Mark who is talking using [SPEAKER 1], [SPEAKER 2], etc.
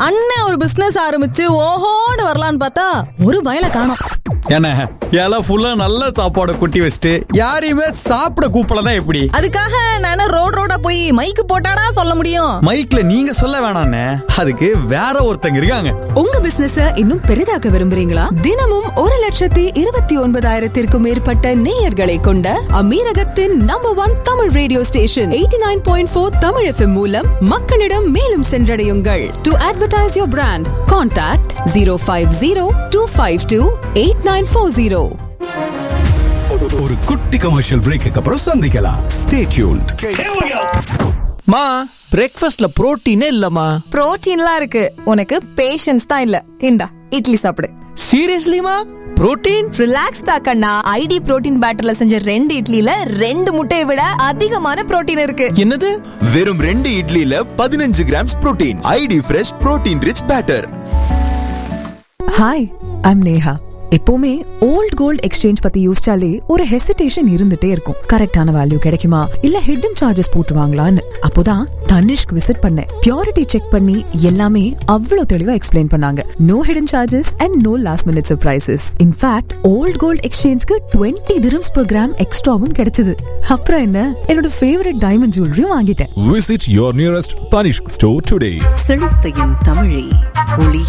[SPEAKER 1] அண்ணன் ஒரு பிசினஸ் ஆரம்பிச்சு ஓஹோன்னு வரலான்னு பார்த்தா ஒரு பயல காணோம்
[SPEAKER 2] என்ன இலை ஃபுல்லா நல்ல சாப்பாடு கொட்டி வச்சுட்டு யாரையுமே சாப்பிட கூப்பிடலாம் எப்படி
[SPEAKER 1] அதுக்காக நானே ரோட் ரோடா போய் மைக்கு போட்டாடா சொல்ல முடியும்
[SPEAKER 2] மைக்ல நீங்க சொல்ல வேணாண்ணே அதுக்கு வேற ஒருத்தங்க இருக்காங்க
[SPEAKER 3] உங்க பிசினஸ இன்னும் பெரிதாக்க விரும்புறீங்களா தினமும் ஒரு லட்சத்தி இருபத்தி ஒன்பதாயிரத்திற்கும் மேற்பட்ட நேயர்களை கொண்ட அமீரகத்தின் number one Tamil radio station eighty nine point four Tamil FM மூலம் மக்களிடம் மேலும் சென்றடையுங்கள் to advertise your brand contact zero five zero two five two eight nine four zero
[SPEAKER 4] ஒரு குட்டி கமர்ஷியல் பிரேக்கு அப்புறம் சந்திக்கலாம் ஸ்டே டியூன்ட்
[SPEAKER 5] மா பிரேக்ஃபாஸ்ட்ல புரோட்டீனே இல்லம்மா
[SPEAKER 1] புரோட்டீன்லாம் இருக்கு உனக்கு பேஷன்ஸ் தான் இல்ல இந்தா இட்லி சாப்பிடு
[SPEAKER 5] சீரியஸ்லிமா புரோட்டீன்
[SPEAKER 1] ரிலாக்ஸ்டா கண்ணா ஐடி புரோட்டீன் பேட்டர்ல செஞ்ச ரெண்டு இட்லில ரெண்டு முட்டையை விட அதிகமான புரோட்டீன் இருக்கு
[SPEAKER 5] என்னது
[SPEAKER 6] வெறும் ரெண்டு இட்லியில பதினஞ்சு grams protein iD fresh protein rich batter
[SPEAKER 3] hi I'm Neha எப்பவுமே ஓல்ட் கோல்ட் எக்ஸ்சேஞ்ச் பத்தி யோசிச்சாலே ஒரு ஹெசிடேஷன் இருந்துட்டே இருக்கும் கரெக்டான வேல்யூ கிடைக்குமா இல்ல ஹிடன் சார்ஜஸ் போட்டுருவாங்களான்னு அப்போதான் தனிஷ்க் விசிட் பண்ணேன் பியூரிட்டி செக் பண்ணி எல்லாமே அவ்வளவு தெளிவா எக்ஸ்பிளைன் பண்ணாங்க no hidden charges and no last minute surprises in fact old gold எக்ஸ்சேஞ்ச்க்கு டுவெண்ட்டி dirhams per கிராம் எக்ஸ்ட்ராவும் கிடைச்சது அப்புறம் என்ன என்னோட ஃபேவரட் டைமண்ட் ஜுவல்லரியும் வாங்கிட்டேன்
[SPEAKER 4] visit your nearest Tanishq store today
[SPEAKER 7] செழித்தையும் தமிழே ஒளி